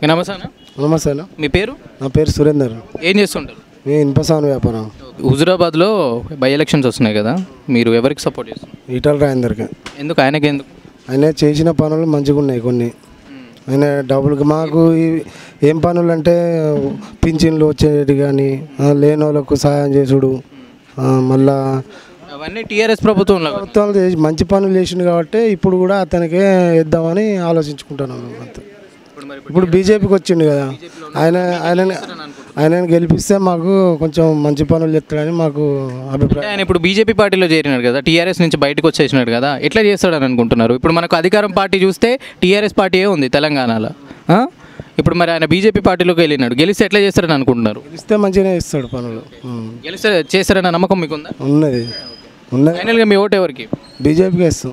Okay, నమస్తే అన్న నమస్తే అన్న మీ పేరు నా పేరు సురేందర్ ఏం చేస్తుంటారు నేను ఇనుప సామాను వ్యాపారం హుజురాబాద్లో బై ఎలక్షన్స్ వస్తున్నాయి కదా మీరు ఎవరికి సపోర్ట్ చేస్తున్నారు ఈటల రాయందరికి ఎందుకు ఆయనకి ఎందుకు ఆయన చేసిన పనులు మంచిగా ఉన్నాయి కొన్ని ఆయన డబ్బులు మాకు ఈ- ఏం పనులు అంటే పింఛన్లు వచ్చేటి కానీ లేని వాళ్ళకు సహాయం చేసుడు ఆ, మళ్ళా అవన్నీ టీఆర్ఎస్ ప్రభుత్వంలో కదా. ప్రభుత్వాలు చేసి మంచి పనులు చేసిండు కాబట్టి ఇప్పుడు కూడా అతనికే ఇద్దామని ఆలోచించుకుంటున్నాం మేము అంతే ఇప్పుడు మరి ఇప్పుడు బీజేపీకి వచ్చిండు కదా ఆయన ఆయన ఆయనను గెలిపిస్తే మాకు కొంచెం మంచి పనులు చెప్తాడని మాకు అభిప్రాయం ఆయన ఇప్పుడు బీజేపీ పార్టీలో చేరినాడు కదా టీఆర్ఎస్ నుంచి బయటకు వచ్చేసినాడు కదా ఎట్లా చేస్తాడని అనుకుంటున్నారు ఇప్పుడు మనకు అధికారం పార్టీ చూస్తే టీఆర్ఎస్ పార్టీయే ఉంది తెలంగాణలో ఆ? ఇప్పుడు మరి ఆయన బీజేపీ పార్టీలోకి వెళ్ళినాడు గెలిస్తే ఎట్లా చేస్తారని అనుకుంటున్నారు గెలిస్తే మంచిగానే ఇస్తాడు పనులు ఉం. గెలిస్తే చేస్తారన్న నమ్మకం మీకుందా ఉన్నది ఉన్నది ఫైనల్గా మీ ఓటు ఎవరికి బీజేపీకి ఇస్తాం